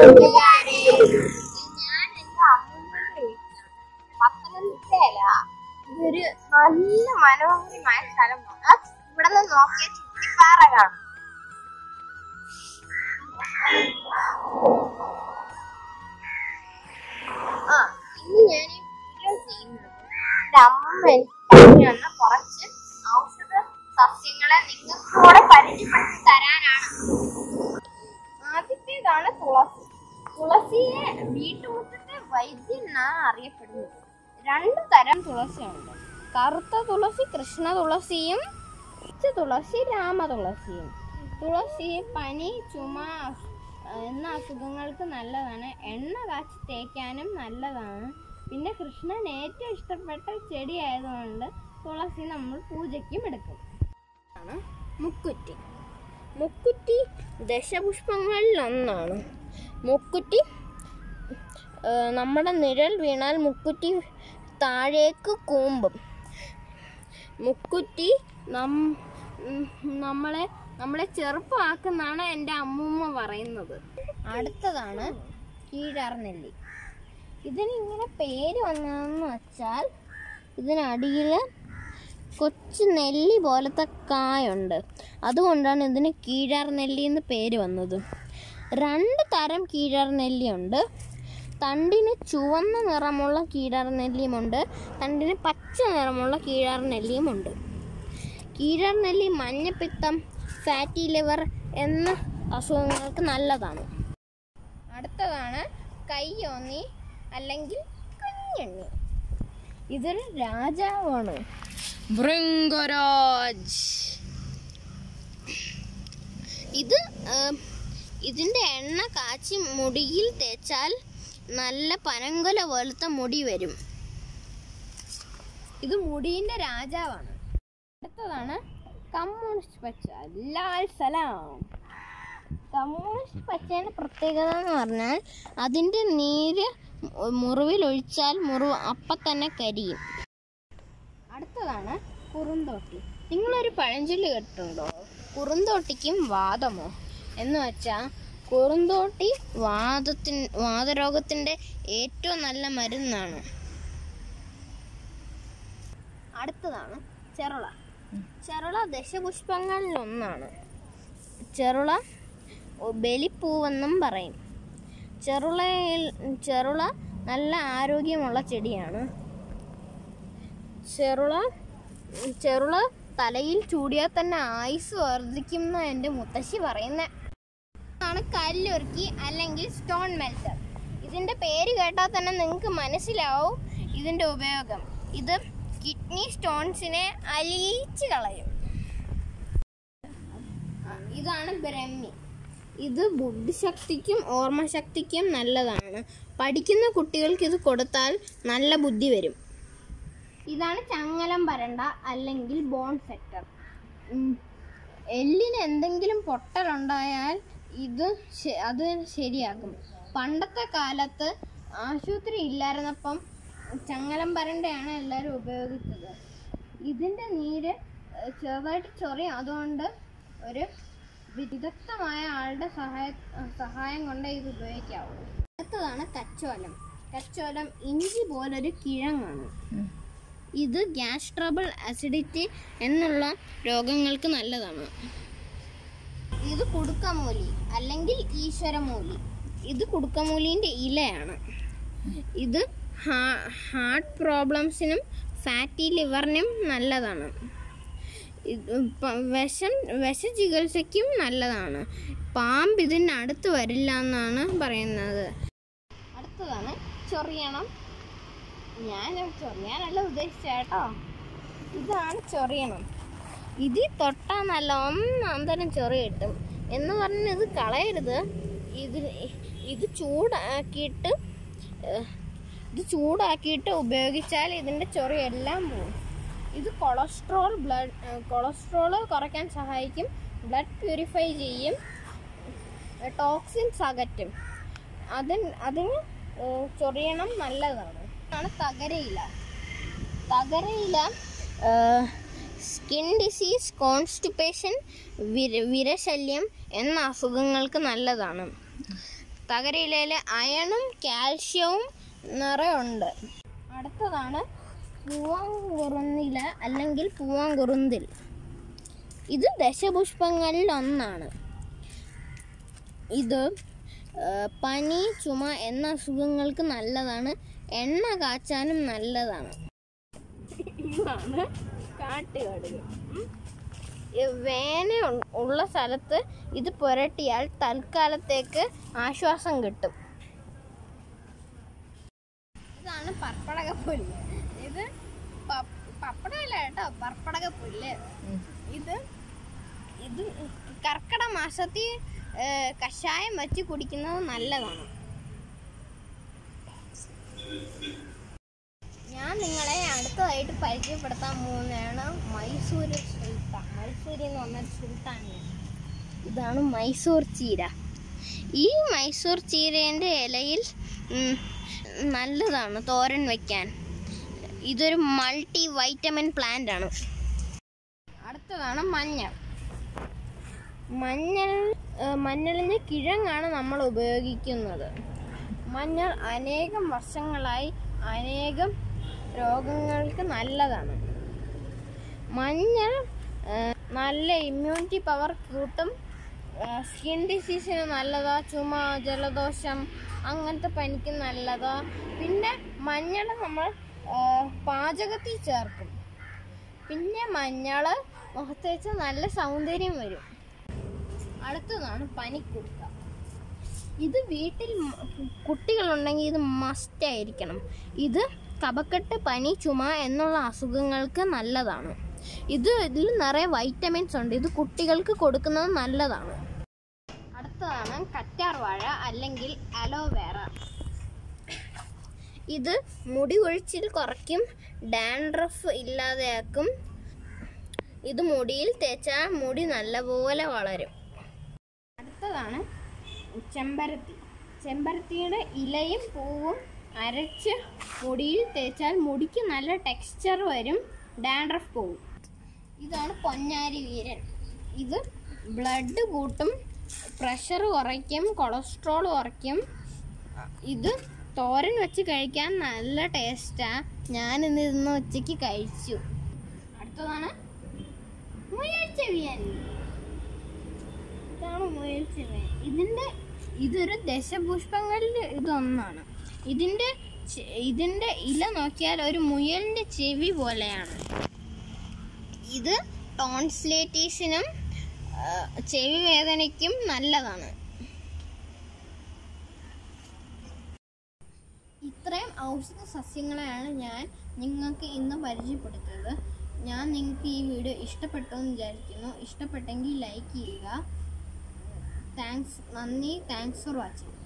കൂട്ടുകാരെ ഞാൻ എന്റെ അമ്മൂമ്മയുടെ വീട്ടിലാണ് പത്തനംതിട്ടയല്ല ഇതൊരു നല്ല മനോഹരമായ സ്ഥലമാണ് ഇവിടെ നിന്ന് നോക്കിയ ചുറ്റിപ്പാറ കാണാം ആ ഇന്ന് ഞാൻ ഈ വീഡിയോ ചെയ്യുന്നത് എന്റെ അമ്മൂമ്മ എനിക്ക് പറഞ്ഞു തന്ന കുറച്ച് ഔഷധ സസ്യങ്ങളെ നിങ്ങൾക്ക് കൂടെ പരിചയപ്പെടുത്തി തരാനാണ് ആദ്യത്തേതാണ് തുളസി തുളസിയെ വീട്ടുമുറ്റത്തെ വൈദ്യൻ എന്നാണ് അറിയപ്പെടുന്നത് രണ്ട് തരം തുളസിയുണ്ട് കറുത്ത തുളസി കൃഷ്ണ തുളസിയും പച്ച തുളസി രാമ തുളസിയും തുളസി പനി ചുമ എന്ന അസുഖങ്ങൾക്ക് നല്ലതാണ് എണ്ണ കാച്ചി തേക്കാനും നല്ലതാണ് പിന്നെ കൃഷ്ണൻ ഏറ്റവും ഇഷ്ടപ്പെട്ട ചെടി ആയതുകൊണ്ട് തുളസി നമ്മൾ പൂജയ്ക്കും എടുക്കും ആണ് മുക്കുറ്റി മുക്കുറ്റി ദശപുഷ്പങ്ങളിൽ ഒന്നാണ് മുക്കുറ്റി ആ, നമ്മുടെ നിഴൽ വീണാൽ മുക്കുറ്റി താഴേക്ക് കൂമ്പും മുക്കുറ്റി നം ഉം, നമ്മളെ നമ്മളെ ചെറുപ്പമാക്കുന്നാണ് എൻ്റെ അമ്മൂമ്മ പറയുന്നത് അടുത്തതാണ് കീഴാർനെല്ലി ഇതിന് ഇങ്ങനെ പേര് വന്നതെന്ന് വെച്ചാൽ ഇതിനടിയിൽ കൊച്ചു നെല്ലി പോലത്തെ കായുണ്ട് അതുകൊണ്ടാണ് ഇതിന് കീഴാർ നെല്ലി എന്ന് പേര് വന്നത് രണ്ട് തരം കീഴാർ നെല്ലിയുണ്ട് തണ്ടിന് ചുവന്ന നിറമുള്ള കീഴാർ നെല്ലിയുമുണ്ട് തണ്ടിന് പച്ച നിറമുള്ള കീഴാർ നെല്ലിയുമുണ്ട് കീഴാർ നെല്ലി മഞ്ഞപ്പിത്തം ഫാറ്റി ലിവർ എന്ന അസുഖങ്ങൾക്ക് നല്ലതാണ് അടുത്തതാണ് കയ്യോന്നി അല്ലെങ്കിൽ കഞ്ഞെണ്ണി ഇതൊരു രാജാവാണ് ഭൃംഗരാജ് ഇത് ആം, ഇതിന്റെ എണ്ണ കാച്ചി മുടിയിൽ തേച്ചാൽ നല്ല പനങ്കൊല പോലത്തെ മുടി വരും ഇത് മുടിയുടെ രാജാവാണ് അടുത്തതാണ് കമ്മ്യൂണിസ്റ്റ് പച്ച ലാൽ സലാം കമ്മ്യൂണിസ്റ്റ് പച്ചയുടെ പ്രത്യേകത എന്ന് പറഞ്ഞാൽ അതിൻ്റെ നീര് മുറിവിൽ ഒഴിച്ചാൽ മുറിവ് അപ്പം തന്നെ കരിയും അടുത്തതാണ് കുറുന്തോട്ടി നിങ്ങളൊരു പഴഞ്ചൊല്ലി കേട്ടിട്ടുണ്ടോ കുറുന്തോട്ടിക്കും വാദമോ എന്ന് വെച്ചാൽ കുറുന്തോട്ടി വാദത്തിൻ വാദരോഗത്തിൻ്റെ ഏറ്റവും നല്ല മരുന്നാണ് അടുത്തതാണ് ചെറുള ചെറുള ദശപുഷ്പങ്ങളിൽ ഒന്നാണ് ചെറുള ബലിപ്പൂവെന്നും പറയും ചെറുളയിൽ ചെറുള നല്ല ആരോഗ്യമുള്ള ചെടിയാണ് ചെറുള ചെറുള തലയിൽ ചൂടിയാൽ തന്നെ ആയുസ് വർദ്ധിക്കുന്ന എൻ്റെ മുത്തശ്ശി പറയുന്നത് ആണ് കല്ലുരുക്കി അല്ലെങ്കിൽ സ്റ്റോൺ മെൽറ്റർ ഇതിൻ്റെ പേര് കേട്ടാൽ തന്നെ നിങ്ങൾക്ക് മനസ്സിലാവും ഇതിൻ്റെ ഉപയോഗം ഇത് കിഡ്നി സ്റ്റോൺസിനെ അലിയിച്ച് കളയും ഇതാണ് ബ്രഹ്മി ഇത് ബുദ്ധിശക്തിക്കും ഓർമ്മശക്തിക്കും നല്ലതാണ് പഠിക്കുന്ന കുട്ടികൾക്ക് ഇത് കൊടുത്താൽ നല്ല ബുദ്ധി വരും ഇതാണ് ചങ്ങലം പരണ്ട അല്ലെങ്കിൽ ബോൺ സെക്ടർ എല്ലിന് എന്തെങ്കിലും പൊട്ടലുണ്ടായാൽ ഇത് ശ- അത് ശരിയാക്കും പണ്ടത്തെ കാലത്ത് ആശുപത്രി ഇല്ലായിരുന്നപ്പം ചങ്ങലം പരണ്ടയാണ് എല്ലാവരും ഉപയോഗിച്ചത് ഇതിൻ്റെ നീര് ഏഹ്, ചെറുതായിട്ട് ചൊറിയും അതുകൊണ്ട് ഒരു വിദഗ്ധമായ ആളുടെ സഹായ സഹായം കൊണ്ട് ഇത് ഉപയോഗിക്കാവൂ അടുത്തതാണ് കച്ചോലം കച്ചോലം ഇഞ്ചി പോലൊരു കിഴങ്ങാണ് ഇത് ഗ്യാസ് ട്രബിൾ അസിഡിറ്റി എന്നുള്ള രോഗങ്ങൾക്ക് നല്ലതാണ് ഇത് കുടുക്കമൂലി അല്ലെങ്കിൽ ഈശ്വരമൂലി ഇത് കുടുക്കമൂലിൻ്റെ ഇലയാണ് ഇത് ഹാർട്ട് പ്രോബ്ലംസിനും ഫാറ്റി ലിവറിനും നല്ലതാണ് ഇത് പ- വിഷം വിഷ ചികിത്സയ്ക്കും നല്ലതാണ് പാമ്പ് ഇതിന് അടുത്ത് വരില്ല എന്നാണ് പറയുന്നത് അടുത്തതാണ് ചൊറിയണം ഞാൻ ചൊറിയാനല്ല ഉദ്ദേശിച്ച കേട്ടോ ഇതാണ് ചൊറിയണം ഇതിൽ തൊട്ടാൽ നല്ല ഒന്നാം തരം ചൊറി കിട്ടും എന്ന് പറഞ്ഞ് ഇത് കളയരുത് ഇത് ഇത് ചൂടാക്കിയിട്ട് ഏഹ്, ഇത് ചൂടാക്കിയിട്ട് ഉപയോഗിച്ചാൽ ഇതിൻ്റെ ചൊറി എല്ലാം പോകും ഇത് കൊളസ്ട്രോൾ ബ്ലഡ് കൊളസ്ട്രോൾ കുറയ്ക്കാൻ സഹായിക്കും ബ്ലഡ് പ്യൂരിഫൈ ചെയ്യും ടോക്സിൻസ് അകറ്റും അതിന് അതിന് ഏഹ്, ചൊറിയണം നല്ലതാണ് ആണ് തകരയില തകരയില സ്കിൻ ഡിസീസ് കോൺസ്റ്റിപ്പേഷൻ വിര വിരശല്യം എന്ന അസുഖങ്ങൾക്ക് നല്ലതാണ് തകരയിലയിൽ അയണും കാൽഷ്യവും നിറയുണ്ട് അടുത്തതാണ് പൂവാങ്കുറുന്നില അല്ലെങ്കിൽ പൂവാങ്കുറുന്തിൽ ഇത് ദശപുഷ്പങ്ങളിൽ ഒന്നാണ് ഇത് ആ, പനി ചുമ എന്ന അസുഖങ്ങൾക്ക് നല്ലതാണ് എണ്ണ കാച്ചാനും നല്ലതാണ് ഇതാണ് കാട്ടുകടുക് ഉം. ഈ വേന ഉ- ഉള്ള സ്ഥലത്ത് ഇത് പുരട്ടിയാൽ തൽക്കാലത്തേക്ക് ആശ്വാസം കിട്ടും ഇതാണ് പർപ്പടകപ്പുല്ല് ഇത് പ- പപ്പടമല്ല കേട്ടോ പർപ്പടകപ്പുല്ല് ഇത് ഇത് കർക്കിട മാസത്തിൽ ഏ, കഷായം വെച്ച് കുടിക്കുന്നത് നല്ലതാണ് ഞാൻ നിങ്ങളെ അടുത്തതായിട്ട് പരിചയപ്പെടുത്താൻ പോകുന്നതാണ് മൈസൂർ സുൽത്താൻ മൈസൂരി എന്ന് പറഞ്ഞൊരു സുൽത്താൻ ഇതാണ് മൈസൂർ ചീര ഈ മൈസൂർ ചീരേൻ്റെ ഇലയിൽ ഉം, നല്ലതാണ് തോരൻ വയ്ക്കാൻ ഇതൊരു മൾട്ടി വൈറ്റമിൻ പ്ലാന്റ് ആണ് അടുത്തതാണ് മഞ്ഞൾ മഞ്ഞൾ ഏഹ് മഞ്ഞളിൻ്റെ കിഴങ്ങാണ് നമ്മൾ ഉപയോഗിക്കുന്നത് മഞ്ഞൾ അനേകം വർഷങ്ങളായി അനേകം രോഗങ്ങൾക്ക് നല്ലതാണ് മഞ്ഞൾ ഏഹ് നല്ല ഇമ്മ്യൂണിറ്റി പവർ കൂട്ടും സ്കിൻ ഡിസീസിന് നല്ലതാ ചുമ ജലദോഷം അങ്ങനത്തെ പനിക്ക് നല്ലതാ പിന്നെ മഞ്ഞൾ നമ്മൾ ഏഹ് പാചകത്തിൽ ചേർക്കും പിന്നെ മഞ്ഞൾ മുഖത്ത് വെച്ച് നല്ല സൗന്ദര്യം വരും അടുത്തതാണ് പനിക്കുടുക്ക ഇത് വീട്ടിൽ മ- കുട്ടികളുണ്ടെങ്കിൽ ഇത് മസ്റ്റ് ആയിരിക്കണം ഇത് കഫക്കെട്ട് പനി ചുമ എന്നുള്ള അസുഖങ്ങൾക്ക് നല്ലതാണ് ഇത് ഇതിൽ നിറയെ വൈറ്റമിൻസ് ഉണ്ട് ഇത് കുട്ടികൾക്ക് കൊടുക്കുന്നത് നല്ലതാണ് അടുത്തതാണ് കറ്റാർ വാഴ അല്ലെങ്കിൽ അലോവേറ ഇത് മുടി കൊഴിച്ചിൽ കുറയ്ക്കും ഡാൻഡ്രഫ് ഇല്ലാതെയാക്കും ഇത് മുടിയിൽ തേച്ചാൽ മുടി നല്ലപോലെ വളരും അടുത്തതാണ് ചെമ്പരത്തി ചെമ്പരത്തിയുടെ ഇലയും പൂവും അരച്ച് മുടിയിൽ തേച്ചാൽ മുടിക്ക് നല്ല ടെക്സ്ചർ വരും ഡാൻഡ്രഫ് പോവും ഇതാണ് പൊന്നാരി വീരൻ ഇത് ബ്ലഡ് കൂട്ടും പ്രഷർ കുറയ്ക്കും കൊളസ്ട്രോൾ കുറയ്ക്കും ഇത് തോരൻ വെച്ച് കഴിക്കാൻ നല്ല ടേസ്റ്റാ ഞാൻ ഇന്ന് ഇന്ന് ഉച്ചയ്ക്ക് കഴിച്ചു അടുത്തതാണ് മുയൽ ചെവിയൻ ഇതാണ് മുയൽ ചെവിയൻ ഇതിൻ്റെ ഇതൊരു ദശപുഷ്പങ്ങളിൽ ഇതൊന്നാണ് ഇതിൻ്റെ ചെ- ഇതിൻ്റെ ഇല നോക്കിയാൽ ഒരു മുയലിൻ്റെ ചെവി പോലെയാണ് ഇത് ടോൺസ്ലേറ്റീസിനും ആ, ചെവി വേദനയ്ക്കും നല്ലതാണ് ഇത്രയും ഔഷധ സസ്യങ്ങളെയാണ് ഞാൻ നിങ്ങൾക്ക് ഇന്ന് പരിചയപ്പെടുത്തിയത് ഞാൻ നിങ്ങൾക്ക് ഈ വീഡിയോ ഇഷ്ടപ്പെട്ടു എന്ന് വിചാരിക്കുന്നു ഇഷ്ടപ്പെട്ടെങ്കിൽ ലൈക്ക് ചെയ്യുക താങ്ക്സ് നന്ദി താങ്ക്സ് ഫോർ വാച്ചിങ്